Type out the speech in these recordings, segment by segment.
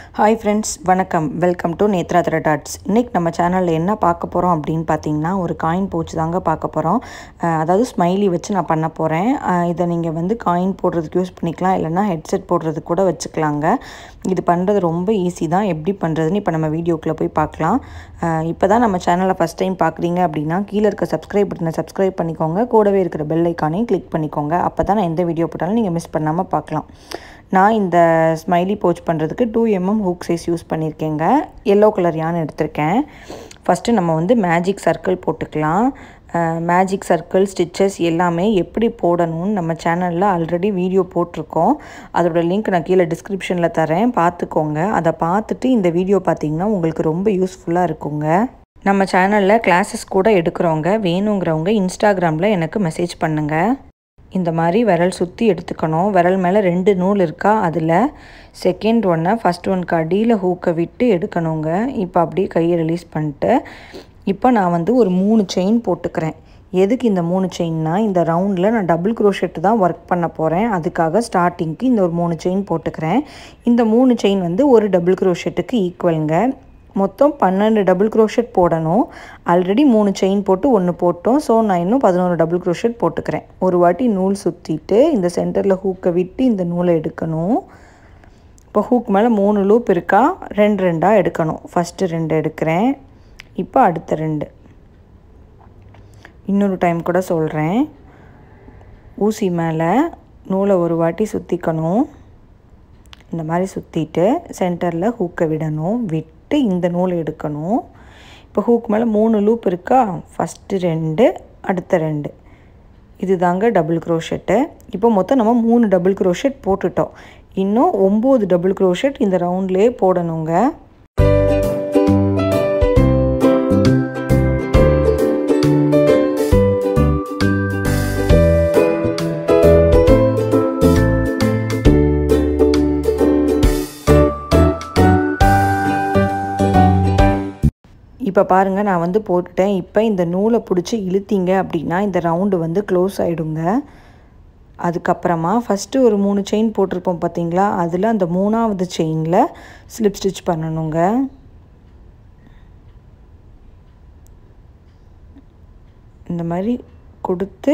hi friends வணக்கம் welcome to Netra dots இன்றைக்கி நம்ம சேனலில் என்ன பார்க்க போகிறோம் அப்படின்னு பார்த்தீங்கன்னா ஒரு காயின் போச்சு தாங்க பார்க்க போகிறோம் அதாவது ஸ்மைலி வச்சு நான் பண்ண போகிறேன் இதை நீங்கள் வந்து காயின் போடுறதுக்கு யூஸ் பண்ணிக்கலாம் இல்லைனா ஹெட்செட் போடுறதுக்கு கூட வச்சுக்கலாங்க இது பண்ணுறது ரொம்ப ஈஸி தான் எப்படி பண்ணுறதுன்னு இப்போ நம்ம வீடியோக்குள்ளே போய் பார்க்கலாம் இப்போ தான் நம்ம சேனலை ஃபஸ்ட் டைம் பார்க்குறீங்க அப்படின்னா கீழே இருக்க சப்ஸ்கிரைப் பட்டனை சப்ஸ்கிரைப் பண்ணிக்கோங்க கூடவே இருக்கிற பெல் ஐக்கானையும் கிளிக் பண்ணிக்கோங்க அப்போ தான் நான் எந்த வீடியோ போட்டாலும் நீங்கள் மிஸ் பண்ணாமல் பார்க்கலாம் நான் இந்த ஸ்மைலி போச் பண்ணுறதுக்கு two mm hook size use பண்ணியிருக்கேங்க எல்லோ கலர் யான் எடுத்திருக்கேன் ஃபஸ்ட்டு நம்ம வந்து மேஜிக் சர்க்கிள் போட்டுக்கலாம் மேஜிக் சர்க்கிள் ஸ்டிச்சஸ் எல்லாமே எப்படி போடணும்னு நம்ம சேனலில் ஆல்ரெடி வீடியோ போட்டிருக்கோம் அதோட லிங்க் நான் கீழே டிஸ்கிரிப்ஷனில் தரேன் பார்த்துக்கோங்க அதை பார்த்துட்டு இந்த வீடியோ பார்த்தீங்கன்னா உங்களுக்கு ரொம்ப யூஸ்ஃபுல்லாக இருக்குங்க நம்ம சேனலில் கிளாஸஸ் கூட எடுக்கிறவங்க வேணுங்கிறவங்க இன்ஸ்டாகிராமில் எனக்கு மெசேஜ் பண்ணுங்கள் இந்த மாதிரி விரல் சுற்றி எடுத்துக்கணும் விரல் மேலே ரெண்டு நூல் இருக்கா அதில் செகண்ட் ஒன்னை ஃபஸ்ட் ஒன்க்கு அடியில் ஹூக்கை விட்டு எடுக்கணுங்க இப்போ அப்படியே கையை ரிலீஸ் பண்ணிட்டு இப்போ நான் வந்து ஒரு மூணு செயின் போட்டுக்கிறேன் எதுக்கு இந்த மூணு செயின்னா இந்த ரவுண்டில் நான் டபுள் க்ரோஷெட்டு தான் ஒர்க் பண்ண போகிறேன் அதுக்காக ஸ்டார்டிங்க்கு இந்த ஒரு மூணு செயின் போட்டுக்கிறேன் இந்த மூணு செயின் வந்து ஒரு டபுள் க்ரோஷெட்டுக்கு ஈக்குவலுங்க மொத்தம் பன்னெண்டு டபுள் க்ரோஷெட் போடணும் ஆல்ரெடி மூணு செயின் போட்டு ஒன்று போட்டோம் ஸோ நான் இன்னும் பதினோரு டபுள் க்ரோஷெட் போட்டுக்கிறேன் ஒரு வாட்டி நூல் சுற்றிட்டு இந்த சென்டரில் ஹூக்கை விட்டு இந்த நூலை எடுக்கணும் இப்போ ஹூக் மேலே மூணு லூப் இருக்கா ரெண்டு ரெண்டாக எடுக்கணும் ஃபஸ்ட்டு ரெண்டு எடுக்கிறேன் இப்போ அடுத்த ரெண்டு இன்னொரு டைம் கூட சொல்கிறேன் ஊசி மேலே நூலை ஒரு வாட்டி சுற்றிக்கணும் இந்த மாதிரி சுற்றிட்டு சென்டரில் ஹூக்கை விடணும் விட்டு விட்டு இந்த நூல் எடுக்கணும் இப்போ ஹூக் மேலே மூணு லூப் இருக்கா ஃபஸ்ட்டு ரெண்டு அடுத்த ரெண்டு இது தாங்க டபுள் க்ரோஷெட்டு இப்போ மொத்தம் நம்ம மூணு டபுள் க்ரோஷெட் போட்டுட்டோம் இன்னும் ஒம்பது டபுள் க்ரோஷெட் இந்த ரவுண்ட்லேயே போடணுங்க இப்போ பாருங்கள் நான் வந்து போட்டுட்டேன் இப்போ இந்த நூலை பிடிச்சி இழுத்தீங்க அப்படின்னா இந்த ரவுண்டு வந்து க்ளோஸ் ஆகிடுங்க அதுக்கப்புறமா ஃபஸ்ட்டு ஒரு மூணு செயின் போட்டிருப்போம் பார்த்தீங்களா அதில் அந்த மூணாவது செயினில் ஸ்லிப் ஸ்டிச் பண்ணணுங்க இந்த மாதிரி கொடுத்து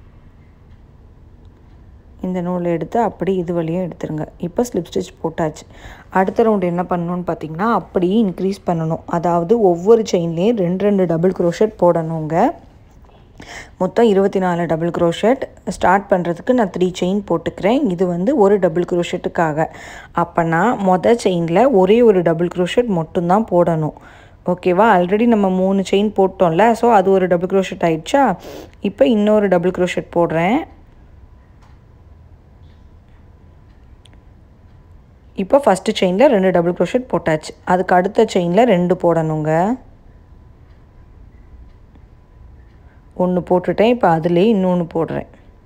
இந்த நூலை எடுத்து அப்படி இது வழியும் எடுத்துருங்க இப்போ ஸ்லிப் ஸ்டிச் போட்டாச்சு அடுத்த ரவுண்டு என்ன பண்ணணும்னு பார்த்தீங்கன்னா அப்படியே இன்க்ரீஸ் பண்ணணும் அதாவது ஒவ்வொரு செயின்லேயும் ரெண்டு ரெண்டு டபுள் க்ரோஷெட் போடணுங்க மொத்தம் இருபத்தி நாலு டபுள் க்ரோஷெட் ஸ்டார்ட் பண்ணுறதுக்கு நான் த்ரீ செயின் போட்டுக்கிறேன் இது வந்து ஒரு டபுள் க்ரோஷெட்டுக்காக அப்போனா மொதல் செயினில் ஒரே ஒரு டபுள் க்ரோஷெட் மட்டும்தான் போடணும் ஓகேவா ஆல்ரெடி நம்ம மூணு செயின் போட்டோம்ல ஸோ அது ஒரு டபுள் க்ரோஷெட் ஆயிடுச்சா இப்போ இன்னொரு டபுள் க்ரோஷெட் போடுறேன் இப்போ ஃபஸ்ட்டு செயினில் ரெண்டு டபுள் க்ரோஷெட் போட்டாச்சு அதுக்கு அடுத்த செயினில் ரெண்டு போடணுங்க ஒன்று போட்டுட்டேன் இப்போ அதுலேயே இன்னொன்று போடுறேன்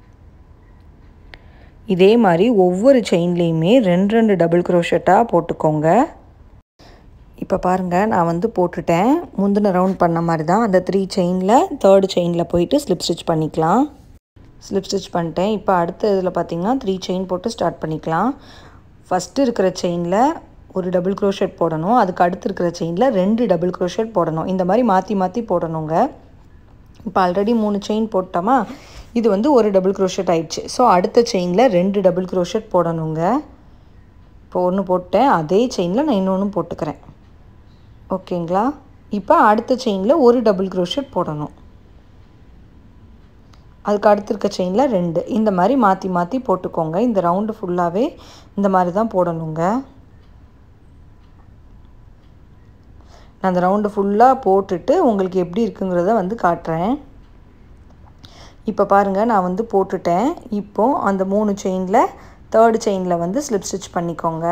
இதே மாதிரி ஒவ்வொரு செயின்லேயுமே ரெண்டு ரெண்டு டபுள் க்ரோஷெட்டாக போட்டுக்கோங்க இப்போ பாருங்கள் நான் வந்து போட்டுட்டேன் முந்தின ரவுண்ட் பண்ண மாதிரி தான் அந்த த்ரீ செயினில் தேர்டு செயினில் போயிட்டு ஸ்லிப் ஸ்டிச் பண்ணிக்கலாம் ஸ்லிப் ஸ்டிச் பண்ணிட்டேன் இப்போ அடுத்த இதில் பார்த்திங்கன்னா த்ரீ செயின் போட்டு ஸ்டார்ட் பண்ணிக்கலாம் ஃபஸ்ட்டு இருக்கிற செயினில் ஒரு டபுள் க்ரோஷெட் போடணும் அதுக்கு அடுத்து இருக்கிற செயினில் ரெண்டு டபுள் க்ரோஷெட் போடணும் இந்த மாதிரி மாற்றி மாற்றி போடணுங்க இப்போ ஆல்ரெடி மூணு செயின் போட்டோமா இது வந்து ஒரு டபுள் க்ரோஷெட் ஆயிடுச்சு ஸோ அடுத்த செயினில் ரெண்டு டபுள் க்ரோஷெட் போடணுங்க இப்போ ஒன்று போட்டேன் அதே செயினில் நான் இன்னொன்று போட்டுக்கிறேன் ஓகேங்களா இப்போ அடுத்த செயினில் ஒரு டபுள் க்ரோஷெட் போடணும் அதுக்கு அடுத்து இருக்க செயினில் ரெண்டு இந்த மாதிரி மாற்றி மாற்றி போட்டுக்கோங்க இந்த ரவுண்டு ஃபுல்லாகவே இந்த மாதிரி தான் போடணுங்க நான் அந்த ரவுண்டு ஃபுல்லாக போட்டுட்டு உங்களுக்கு எப்படி இருக்குங்கிறத வந்து காட்டுறேன் இப்போ பாருங்கள் நான் வந்து போட்டுட்டேன் இப்போது அந்த மூணு செயினில் தேர்டு செயினில் வந்து ஸ்லிப் ஸ்டிச் பண்ணிக்கோங்க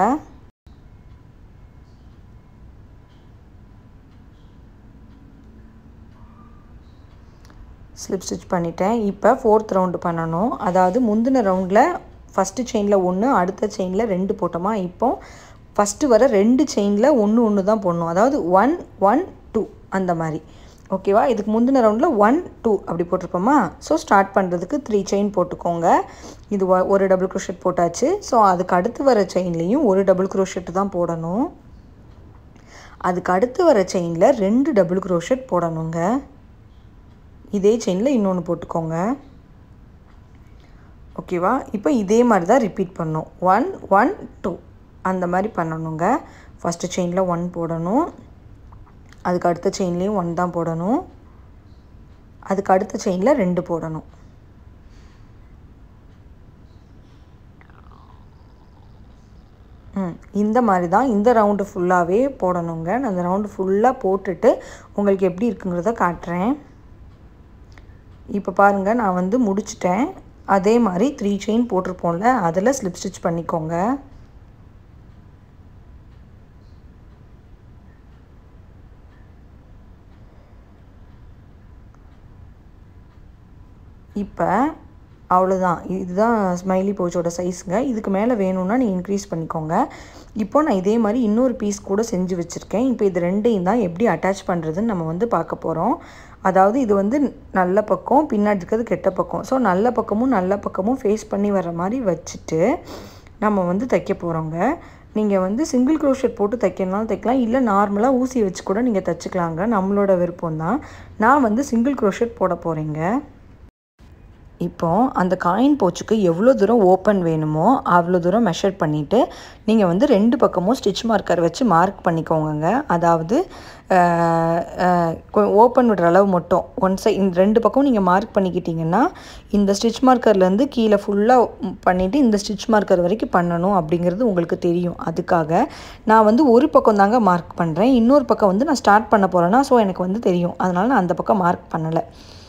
ஸ்லிப் ஸ்டிச் பண்ணிட்டேன் இப்போ ஃபோர்த் ரவுண்டு பண்ணணும் அதாவது முந்தின ரவுண்டில் ஃபஸ்ட்டு செயினில் ஒன்று அடுத்த செயினில் ரெண்டு போட்டோமா இப்போ ஃபஸ்ட்டு வர ரெண்டு செயினில் ஒன்று ஒன்று தான் போடணும் அதாவது ஒன் ஒன் டூ அந்த மாதிரி ஓகேவா இதுக்கு முந்தின ரவுண்டில் ஒன் டூ அப்படி போட்டிருப்போமா ஸோ ஸ்டார்ட் பண்ணுறதுக்கு த்ரீ செயின் போட்டுக்கோங்க இது ஒ- ஒரு டபுள் க்ரோஷெட் போட்டாச்சு ஸோ அதுக்கு அடுத்து வர செயின்லேயும் ஒரு டபுள் க்ரோஷெட் தான் போடணும் அதுக்கு அடுத்து வர செயினில் ரெண்டு டபுள் க்ரோஷட் போடணுங்க இதே செயினில் இன்னொன்று போட்டுக்கோங்க ஓகேவா இப்போ இதே மாதிரி தான் ரிப்பீட் பண்ணும் ஒன் ஒன் டூ அந்த மாதிரி பண்ணணுங்க ஃபஸ்ட்டு செயினில் ஒன் போடணும் அதுக்கு அடுத்த செயின்லேயும் ஒன் தான் போடணும் அதுக்கு அடுத்த செயினில் ரெண்டு போடணும் ம் இந்த மாதிரி தான் இந்த ரவுண்டு ஃபுல்லாகவே போடணுங்க நான் அந்த ரவுண்டு ஃபுல்லாக போட்டுட்டு உங்களுக்கு எப்படி இருக்குங்கிறத காட்டுறேன் இப்போ பாருங்கள் நான் வந்து முடிச்சிட்டேன் அதே மாதிரி த்ரீ செயின் போட்டிருப்போம்ல அதில் ஸ்லிப் ஸ்டிச் பண்ணிக்கோங்க இப்போ அவ்வளோதான் இதுதான் ஸ்மைலி பவுச்சோட சைஸுங்க இதுக்கு மேலே வேணும்னா நீ இன்க்ரீஸ் பண்ணிக்கோங்க இப்போ நான் இதே மாதிரி இன்னொரு பீஸ் கூட செஞ்சு வச்சுருக்கேன் இப்போ இது ரெண்டையும் தான் எப்படி அட்டாச் பண்ணுறதுன்னு நம்ம வந்து பார்க்க போகிறோம் அதாவது இது வந்து நல்ல பக்கம் பின்னாடி இருக்கிறது கெட்ட பக்கம் ஸோ நல்ல பக்கமும் நல்ல பக்கமும் ஃபேஸ் பண்ணி வர மாதிரி வச்சுட்டு நம்ம வந்து தைக்க போகிறோங்க நீங்கள் வந்து சிங்கிள் க்ரோஷட் போட்டு தைக்கணும்னாலும் தைக்கலாம் இல்லை நார்மலாக ஊசி வச்சு கூட நீங்கள் தைச்சிக்கலாங்க நம்மளோட விருப்பம் தான் நான் வந்து சிங்கிள் க்ரோஷட் போட போகிறேங்க இப்போ அந்த காயின் போச்சுக்கு எவ்வளோ தூரம் ஓப்பன் வேணுமோ அவ்வளோ தூரம் மெஷர் பண்ணிவிட்டு நீங்கள் வந்து ரெண்டு பக்கமும் ஸ்டிச் மார்க்கர் வச்சு மார்க் பண்ணிக்கோங்க அதாவது ஓப்பன் விடுற அளவு மட்டும் ஒன் சைட் இந்த ரெண்டு பக்கம் நீங்கள் மார்க் பண்ணிக்கிட்டிங்கன்னா இந்த ஸ்டிச் மார்க்கர்லேருந்து கீழே ஃபுல்லாக பண்ணிவிட்டு இந்த ஸ்டிச் மார்க்கர் வரைக்கும் பண்ணணும் அப்படிங்கிறது உங்களுக்கு தெரியும் அதுக்காக நான் வந்து ஒரு பக்கம் தாங்க மார்க் பண்ணுறேன் இன்னொரு பக்கம் வந்து நான் ஸ்டார்ட் பண்ண போகிறேன்னா ஸோ எனக்கு வந்து தெரியும் அதனால் நான் அந்த பக்கம் மார்க் பண்ணலை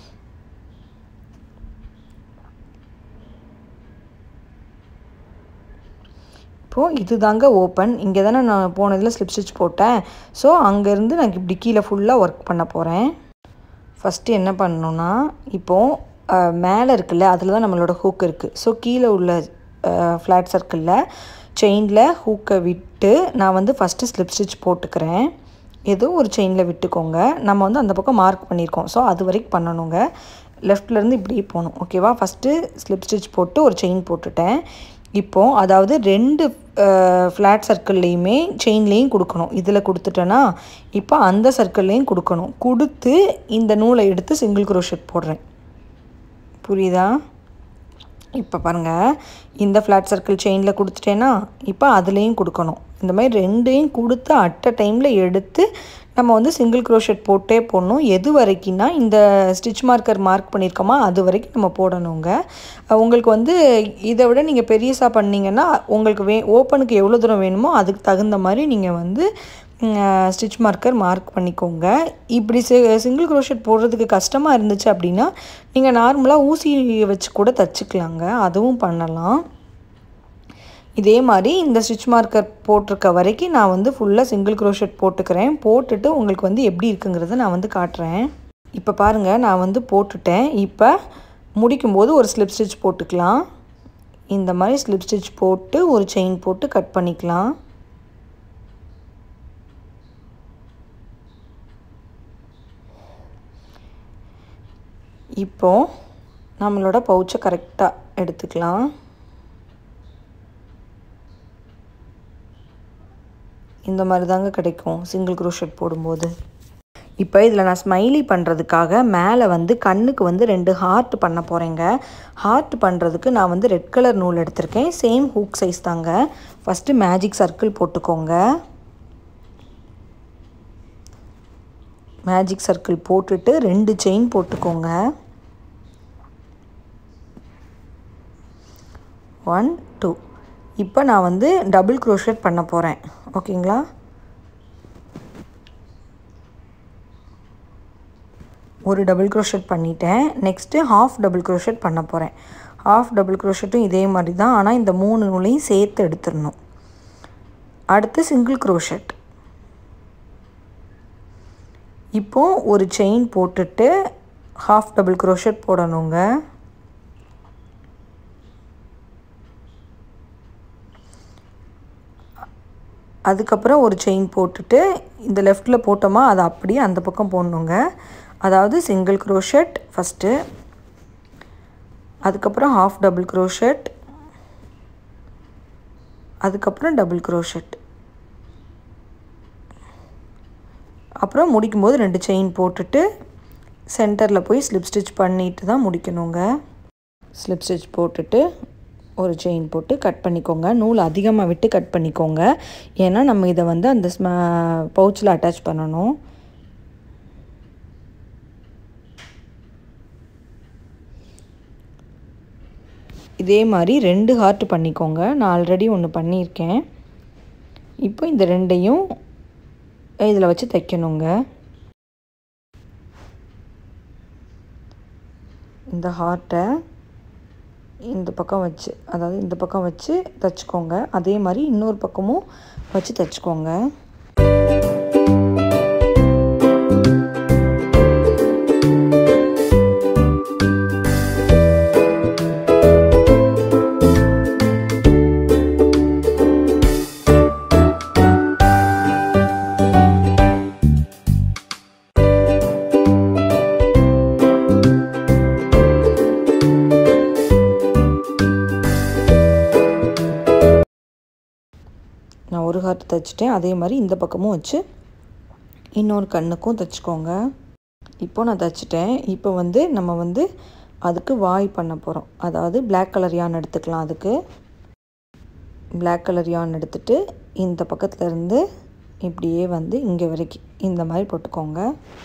இப்போது இது தாங்க ஓப்பன் இங்கே தானே நான் போனதில் ஸ்லிப் ஸ்டிச் போட்டேன் ஸோ அங்கேருந்து நான் இப்படி கீழே ஃபுல்லாக ஒர்க் பண்ண போகிறேன் ஃபஸ்ட்டு என்ன பண்ணணுன்னா இப்போது மேலே இருக்குல்ல அதில் தான் நம்மளோட ஹூக் இருக்குது ஸோ கீழே உள்ள ஃப்ளாட் சர்க்கிளில் செயினில் ஹூக்கை விட்டு நான் வந்து ஃபஸ்ட்டு ஸ்லிப் ஸ்டிச் போட்டுக்கிறேன் ஏதோ ஒரு செயினில் விட்டுக்கோங்க நம்ம வந்து அந்த பக்கம் மார்க் பண்ணியிருக்கோம் ஸோ அது வரைக்கும் பண்ணணுங்க லெஃப்ட்லேருந்து இப்படி போகணும் ஓகேவா ஃபஸ்ட்டு ஸ்லிப் ஸ்டிச் போட்டு ஒரு செயின் போட்டுட்டேன் இப்போது அதாவது ரெண்டு ஃப்ளாட் சர்க்கிள்லேயுமே செயின்லேயும் கொடுக்கணும் இதில் கொடுத்துட்டேன்னா இப்போ அந்த சர்க்கிள்லேயும் கொடுக்கணும் கொடுத்து இந்த நூலை எடுத்து சிங்கிள் க்ரோஷெட் போடுறேன் புரியுதா இப்போ பாருங்கள் இந்த ஃப்ளாட் சர்க்கிள் செயினில் கொடுத்துட்டேன்னா இப்போ அதுலேயும் கொடுக்கணும் இந்த மாதிரி ரெண்டையும் கொடுத்து அட் அ டைமில் எடுத்து நம்ம வந்து சிங்கிள் க்ரோஷெட் போட்டே போடணும் எது வரைக்கும்னா இந்த ஸ்டிச் மார்க்கர் மார்க் பண்ணியிருக்கோமா அது வரைக்கும் நம்ம போடணுங்க உங்களுக்கு வந்து இதை விட நீங்கள் பெரியசாக பண்ணிங்கன்னா உங்களுக்கு வே ஓப்பனுக்கு எவ்வளோ தூரம் வேணுமோ அதுக்கு தகுந்த மாதிரி நீங்கள் வந்து ஸ்டிச் மார்க்கர் மார்க் பண்ணிக்கோங்க இப்படி சி சிங்கிள் க்ரோஷெட் போடுறதுக்கு கஷ்டமாக இருந்துச்சு அப்படின்னா நீங்கள் நார்மலாக ஊசி வச்சு கூட தைச்சிக்கலாங்க அதுவும் பண்ணலாம் இதே மாதிரி இந்த ஸ்டிச் மார்க்கர் போட்டிருக்க வரைக்கும் நான் வந்து ஃபுல்லாக சிங்கிள் க்ரோஷெட் போட்டுக்கிறேன் போட்டுட்டு உங்களுக்கு வந்து எப்படி இருக்குங்கிறத நான் வந்து காட்டுறேன் இப்போ பாருங்கள் நான் வந்து போட்டுட்டேன் இப்போ முடிக்கும்போது ஒரு ஸ்லிப் ஸ்டிச் போட்டுக்கலாம் இந்த மாதிரி ஸ்லிப் ஸ்டிச் போட்டு ஒரு செயின் போட்டு கட் பண்ணிக்கலாம் இப்போது நம்மளோட பவுச்சை கரெக்டாக எடுத்துக்கலாம் இந்த மாதிரி தாங்க கிடைக்கும் சிங்கிள் க்ரோஷெட் போடும்போது இப்போ இதில் நான் ஸ்மைலி பண்ணுறதுக்காக மேலே வந்து கண்ணுக்கு வந்து ரெண்டு ஹார்ட் பண்ண போகிறேங்க ஹார்ட் பண்ணுறதுக்கு நான் வந்து ரெட் கலர் நூல் எடுத்திருக்கேன் சேம் ஹூக் சைஸ் தாங்க ஃபஸ்ட்டு மேஜிக் சர்க்கிள் போட்டுக்கோங்க மேஜிக் சர்க்கிள் போட்டுட்டு ரெண்டு செயின் போட்டுக்கோங்க ஒன் டூ இப்போ நான் வந்து டபுள் க்ரோஷெட் பண்ண போகிறேன் ஓகேங்களா ஒரு டபுள் க்ரோஷெட் பண்ணிட்டேன் நெக்ஸ்ட்டு ஹாஃப் டபுள் க்ரோஷெட் பண்ண போகிறேன் ஹாஃப் டபுள் க்ரோஷெட்டும் இதே மாதிரி தான் ஆனால் இந்த மூணு நூலையும் சேர்த்து எடுத்துடணும் அடுத்து சிங்கிள் க்ரோஷெட் இப்போது ஒரு செயின் போட்டுட்டு ஹாஃப் டபுள் க்ரோஷெட் போடணுங்க அதுக்கப்புறம் ஒரு செயின் போட்டுட்டு இந்த லெஃப்ட்டில் போட்டோமா அதை அப்படியே அந்த பக்கம் போடணுங்க அதாவது சிங்கிள் க்ரோஷெட் ஃபஸ்ட்டு அதுக்கப்புறம் ஹாஃப் டபுள் க்ரோஷெட் அதுக்கப்புறம் டபுள் க்ரோஷெட் அப்புறம் முடிக்கும்போது ரெண்டு செயின் போட்டுட்டு சென்டரில் போய் ஸ்லிப் ஸ்டிச் பண்ணிட்டு தான் முடிக்கணுங்க ஸ்லிப் ஸ்டிச் போட்டுட்டு ஒரு செயின் போட்டு கட் பண்ணிக்கோங்க நூல் அதிகமாக விட்டு கட் பண்ணிக்கோங்க ஏன்னா நம்ம இதை வந்து அந்த ஸ்ம பவுச்சில் அட்டாச் பண்ணணும் இதே மாதிரி ரெண்டு ஹார்ட் பண்ணிக்கோங்க நான் ஆல்ரெடி ஒன்று பண்ணியிருக்கேன் இப்போ இந்த ரெண்டையும் இதில் வச்சு தைக்கணுங்க இந்த ஹார்ட்டை இந்த பக்கம் வச்சு அதாவது இந்த பக்கம் வச்சு தைச்சிக்கோங்க அதே மாதிரி இன்னொரு பக்கமும் வச்சு தைச்சிக்கோங்க நான் ஒரு ஹார்ட் தைச்சிட்டேன் அதே மாதிரி இந்த பக்கமும் வச்சு இன்னொரு கண்ணுக்கும் தைச்சிக்கோங்க இப்போ நான் தைச்சிட்டேன் இப்போ வந்து நம்ம வந்து அதுக்கு வாய் பண்ண போகிறோம் அதாவது பிளாக் கலர் யான் எடுத்துக்கலாம் அதுக்கு பிளாக் கலர் யான் எடுத்துட்டு இந்த பக்கத்தில் இருந்து இப்படியே வந்து இங்கே வரைக்கும் இந்த மாதிரி போட்டுக்கோங்க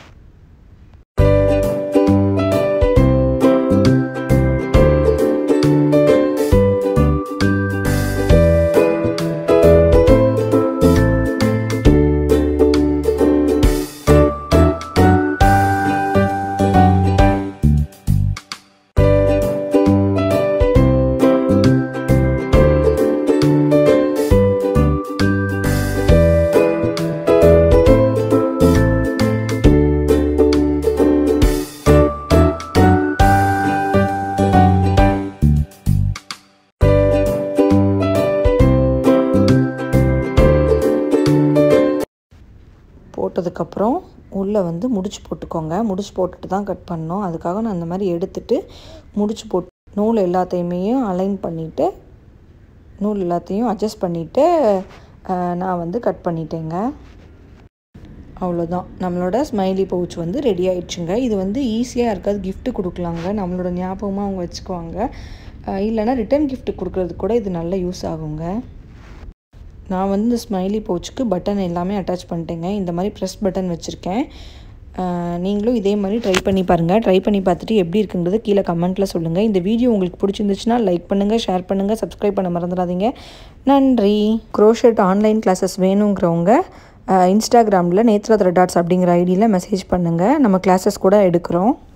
போட்டதுக்கப்புறம் உள்ளே வந்து முடிச்சு போட்டுக்கோங்க முடிச்சு போட்டுட்டு தான் கட் பண்ணோம் அதுக்காக நான் அந்த மாதிரி எடுத்துட்டு முடிச்சு போட்டு நூல் எல்லாத்தையுமே அலைன் பண்ணிவிட்டு நூல் எல்லாத்தையும் அட்ஜஸ்ட் பண்ணிவிட்டு நான் வந்து கட் பண்ணிட்டேங்க அவ்வளோதான் நம்மளோட ஸ்மைலி பவுச் வந்து ரெடி ஆயிடுச்சுங்க இது வந்து ஈஸியாக இருக்காது கிஃப்ட்டு கொடுக்கலாங்க நம்மளோட ஞாபகமாக அவங்க வச்சுக்குவாங்க இல்லைனா ரிட்டன் கிஃப்ட் கொடுக்குறதுக்கு கூட இது நல்ல யூஸ் ஆகுங்க நான் வந்து இந்த ஸ்மைலி பவுச்சுக்கு பட்டன் எல்லாமே அட்டாச் பண்ணிட்டேங்க இந்த மாதிரி ப்ரெஸ் பட்டன் வச்சுருக்கேன் நீங்களும் இதே மாதிரி ட்ரை பண்ணி பாருங்கள் ட்ரை பண்ணி பார்த்துட்டு எப்படி இருக்குங்கிறது கீழே கமெண்ட்டில் சொல்லுங்கள் இந்த வீடியோ உங்களுக்கு பிடிச்சிருந்துச்சுன்னா லைக் பண்ணுங்கள் ஷேர் பண்ணுங்கள் சப்ஸ்கிரைப் பண்ண மறந்துடாதீங்க நன்றி க்ரோஷெட் ஆன்லைன் கிளாஸஸ் வேணுங்கிறவங்க இன்ஸ்டாகிராமில் நேத்ரா த்ரெட் டாட்ஸ் அப்படிங்கிற ஐடியில் மெசேஜ் பண்ணுங்கள் நம்ம கிளாஸஸ் கூட எடுக்கிறோம்